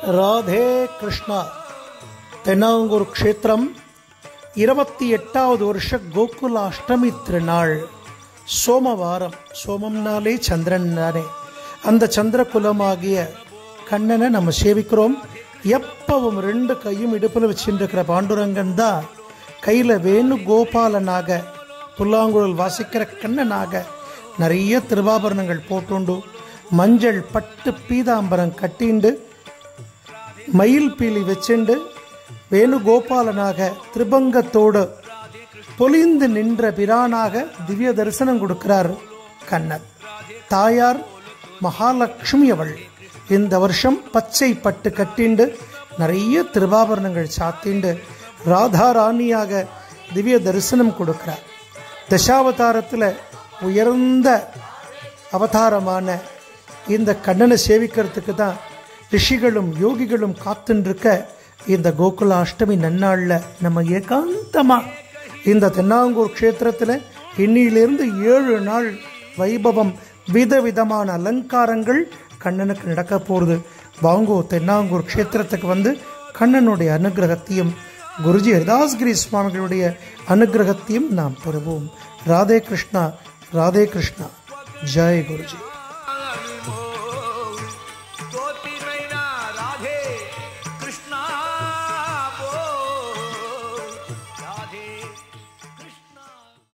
ராதே கிருஷ்ணா தென்னாங்கூர் க்ஷேத்திரம் இருபத்தி எட்டாவது வருஷ கோகுல அஷ்டமி திருநாள் சோமவாரம் சோமம்னாலே சந்திரன் தானே அந்த சந்திர குலமாகிய கண்ணனை நம்ம சேவிக்கிறோம் எப்பவும் ரெண்டு கையும் இடுப்பில் வச்சுருக்கிற பாண்டுரங்கன் தான் கையில் வேணு கோபாலனாக புல்லாங்குழல் வாசிக்கிற கண்ணனாக நிறைய திருவாபரணங்கள் போட்டுண்டு மஞ்சள் பட்டு பீதாம்பரம் கட்டிண்டு மயில் பீலி வச்சுண்டு வேணுகோபாலனாக திரிபங்கத்தோடு பொலிந்து நின்ற பிரானாக திவ்ய தரிசனம் கொடுக்கிறார் கண்ணன் தாயார் மகாலட்சுமி அவள் இந்த வருஷம் பச்சை பட்டு கட்டிண்டு நிறைய திருவாபரணங்கள் சாத்திண்டு ராதா ராணியாக திவ்ய தரிசனம் கொடுக்கிறார் தசாவதாரத்தில் உயர்ந்த அவதாரமான இந்த கண்ணனை சேவிக்கிறதுக்கு தான் ரிஷிகளும் யோகிகளும் காத்துருக்க இந்த கோகுல அஷ்டமி நன்னாளில் நம்ம ஏகாந்தமாக இந்த தென்னாங்கூர் க்ஷேத்திரத்தில் இன்னிலிருந்து ஏழு நாள் வைபவம் விதவிதமான அலங்காரங்கள் கண்ணனுக்கு நடக்க போகிறது வாங்கோ தென்னாங்கூர் க்ஷேத்திரத்துக்கு வந்து கண்ணனுடைய அனுகிரகத்தையும் குருஜி ஹரிதாஸ்கிரி சுவாமிகளுடைய அனுகிரகத்தையும் நாம் பெறுவோம் ராதே கிருஷ்ணா ராதே கிருஷ்ணா ஜெய் குருஜி